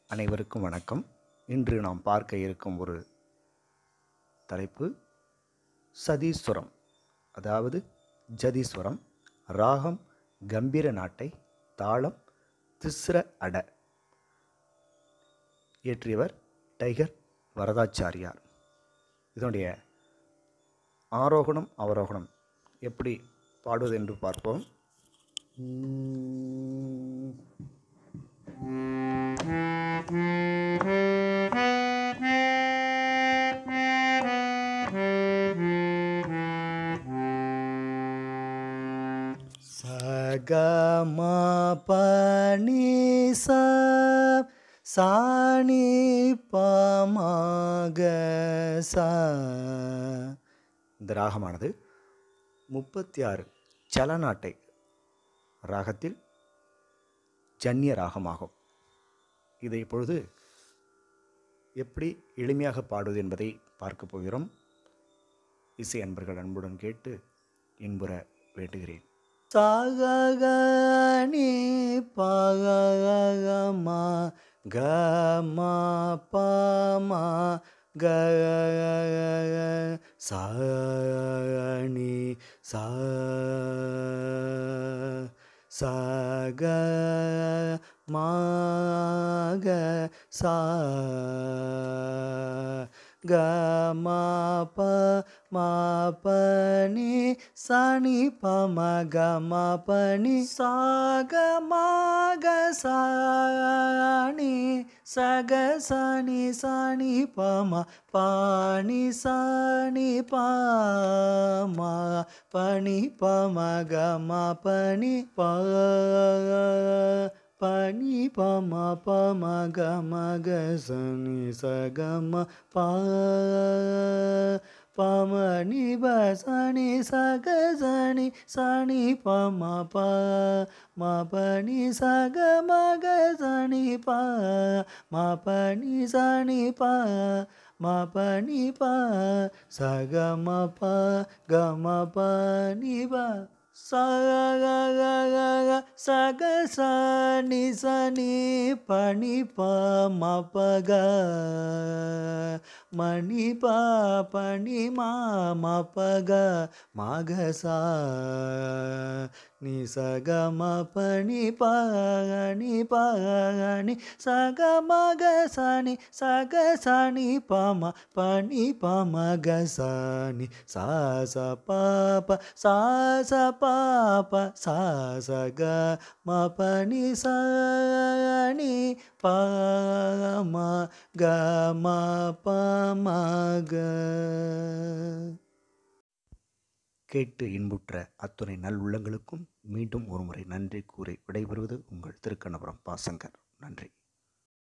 அனைவருக்கும் வணக்கம் இன்று நாம் பார்க்க இருக்கும் ஒரு தலைப்பு சதீஸ்வரம் அதாவது ஜதீஸ்வரம் ராகம் கம்பீர நாட்டை தாளம் திஸ்ர அட இயற்றியவர் டைகர் வரதாச்சாரியார் இதனுடைய ஆரோகணம் அவரோகணம் எப்படி பாடுவது என்று பார்ப்போம் உம். சகம பனி ச சாணி பமாக ச இந்த ராகமானது முப்பத்தி ஆறு சலநாட்டை ராகத்தில் ஜன்னிய ராகமாகும் இதை இப்பொழுது எப்படி எளிமையாக பாடுவது என்பதை பார்க்க போகிறோம் இசை அன்பர்கள் அன்புடன் கேட்டு இன்புற வேண்டுகிறேன் சாகனி பகமா கமா பமா க சாணி சா சக மாக சா க மா ப மா ப நி சனி ப ம க ம ப நி சா க மா க சா நி ச க ச நி ச நி ப ம ப நி ச நி ப ம ப நி ப ம க ம ப நி ப பனி பம பம கம க சனி ச கம ப பம நி ப சனி ச க சனி சனி பம ப ம ப நி ச க ம க சனி ப ம ப நி சனி ப ம ப நி ப ச க ம ப க ம ப நி ப ச க க க க ச க ச நி ச நி ப நி ப ம ப க மணி ப ப நி ம ம ப க ம க ச நி ச க ம ப நி ப நி ப நி ச க ம க ச நி ச க ச நி ப ம ப நி ப ம க ச நி சா ச ப ப சா ச ப ப சா ச க ம ப நி ச நி ப ம க ம ப ம க கேட்டு இன்புற்ற அத்துணை நல்லுள்ளங்களுக்கும் மீண்டும் ஒருமுறை நன்றி கூறி விடைபெறுவது உங்கள் திருக்கணபுரம் பாசங்கர் நன்றி